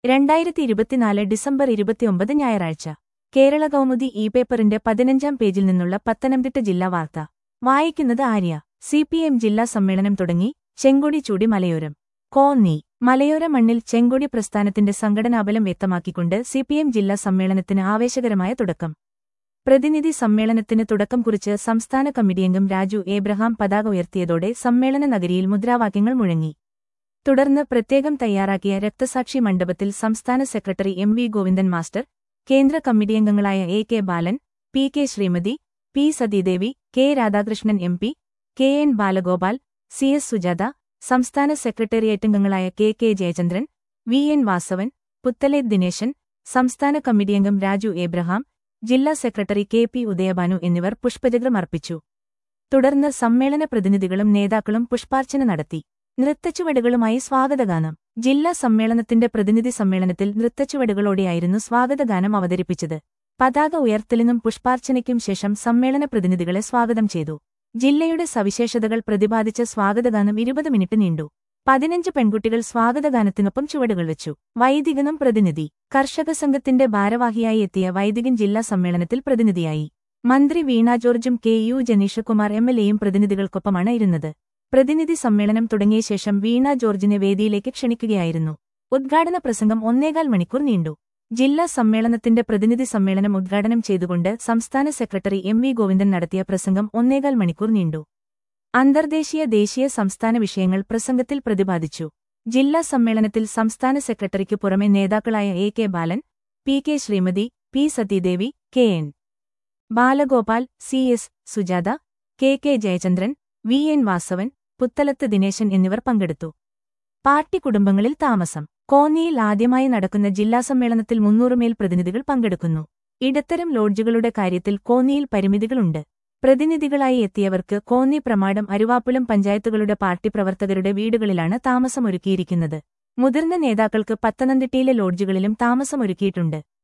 രണ്ടായിരത്തി ഇരുപത്തിനാല് ഡിസംബർ ഇരുപത്തിയൊമ്പത് ഞായറാഴ്ച കേരള കൗമുദി ഇ പേപ്പറിന്റെ പതിനഞ്ചാം പേജിൽ നിന്നുള്ള പത്തനംതിട്ട ജില്ലാ വാർത്ത വായിക്കുന്നത് ആര്യ സി പി എം ജില്ലാ സമ്മേളനം തുടങ്ങി ചെങ്കൊടി ചൂടി മലയോരം കോന്നി മലയോര മണ്ണിൽ ചെങ്കൊടി പ്രസ്ഥാനത്തിന്റെ സംഘടനാബലം വ്യക്തമാക്കിക്കൊണ്ട് സി പി എം ജില്ലാ സമ്മേളനത്തിന് ആവേശകരമായ തുടക്കം പ്രതിനിധി സമ്മേളനത്തിന് തുടക്കം കുറിച്ച് സംസ്ഥാന കമ്മിറ്റിയംഗം രാജു ഏബ്രഹാം പതാക ഉയർത്തിയതോടെ സമ്മേളന നഗരിയിൽ മുദ്രാവാക്യങ്ങൾ മുഴങ്ങി തുടർന്ന് പ്രത്യേകം തയ്യാറാക്കിയ രക്തസാക്ഷി മണ്ഡപത്തിൽ സംസ്ഥാന secretary M V Govindan master കേന്ദ്ര കമ്മിറ്റിയംഗങ്ങളായ A K Balan P K Sreemathi P Sathidevi K Radhakrishnan M P K N Balagopal C S Sujatha സംസ്ഥാന സെക്രട്ടേറിയറ്റംഗങ്ങളായ K K Jayachandran V N Vasavan Puthale Dineshan സംസ്ഥാന കമ്മിറ്റിയംഗം രാജു ഏബ്രഹാം ജില്ലാ സെക്രട്ടറി കെ പി ഉദയഭാനു എന്നിവർ പുഷ്പചക്രം അർപ്പിച്ചു തുടർന്ന് സമ്മേളന പ്രതിനിധികളും നേതാക്കളും പുഷ്പാർച്ചന നടത്തി നൃത്തച്ചുവടുകളുമായി സ്വാഗതഗാനം ജില്ലാ സമ്മേളനത്തിന്റെ പ്രതിനിധി സമ്മേളനത്തിൽ നൃത്തച്ചുവടുകളോടെയായിരുന്നു സ്വാഗതഗാനം അവതരിപ്പിച്ചത് പതാക ഉയർത്തലിനും പുഷ്പാർച്ചനയ്ക്കും ശേഷം സമ്മേളന പ്രതിനിധികളെ സ്വാഗതം ചെയ്തു ജില്ലയുടെ സവിശേഷതകൾ പ്രതിപാദിച്ച സ്വാഗതഗാനം ഇരുപത് മിനിറ്റ് നീണ്ടു പതിനഞ്ച് പെൺകുട്ടികൾ സ്വാഗതഗാനത്തിനൊപ്പം ചുവടുകൾ വെച്ചു വൈദികനും പ്രതിനിധി കർഷക സംഘത്തിന്റെ ഭാരവാഹിയായി എത്തിയ വൈദികൻ ജില്ലാ സമ്മേളനത്തിൽ പ്രതിനിധിയായി മന്ത്രി വീണ ജോർജും K U Janeeshkumar M L എയും പ്രതിനിധികൾക്കൊപ്പമാണ് ഇരുന്നത് പ്രതിനിധി സമ്മേളനം തുടങ്ങിയ ശേഷം വീണ ജോർജിനെ വേദിയിലേക്ക് ക്ഷണിക്കുകയായിരുന്നു ഉദ്ഘാടന പ്രസംഗം ഒന്നേകാൽ മണിക്കൂർ നീണ്ടു ജില്ലാ സമ്മേളനത്തിന്റെ പ്രതിനിധി സമ്മേളനം ഉദ്ഘാടനം ചെയ്തുകൊണ്ട് സംസ്ഥാന സെക്രട്ടറി എം വി ഗോവിന്ദൻ നടത്തിയ പ്രസംഗം ഒന്നേകാൽ മണിക്കൂർ നീണ്ടു അന്തർദേശീയ ദേശീയ സംസ്ഥാന വിഷയങ്ങൾ പ്രസംഗത്തിൽ പ്രതിപാദിച്ചു ജില്ലാ സമ്മേളനത്തിൽ സംസ്ഥാന സെക്രട്ടറിക്ക് പുറമെ നേതാക്കളായ A K Balan P K Sreemathi P Sathidevi K N Balagopal C S Sujatha K K Jayachandran V N Vasavan Puthalath Dineshan എന്നിവർ പങ്കെടുത്തു പാർട്ടി കുടുംബങ്ങളിൽ താമസം കോന്നിയിൽ ആദ്യമായി നടക്കുന്ന ജില്ലാ സമ്മേളനത്തിൽ മുന്നൂറുമേൽ പ്രതിനിധികൾ പങ്കെടുക്കുന്നു ഇടത്തരം ലോഡ്ജുകളുടെ കാര്യത്തിൽ കോന്നിയിൽ പരിമിതികളുണ്ട് പ്രതിനിധികളായി എത്തിയവർക്ക് കോന്നി പ്രമാടം അരുവാപ്പുലം പഞ്ചായത്തുകളുടെ പാർട്ടി പ്രവർത്തകരുടെ വീടുകളിലാണ് താമസമൊരുക്കിയിരിക്കുന്നത് മുതിർന്ന നേതാക്കൾക്ക് പത്തനംതിട്ടയിലെ ലോഡ്ജുകളിലും താമസമൊരുക്കിയിട്ടുണ്ട്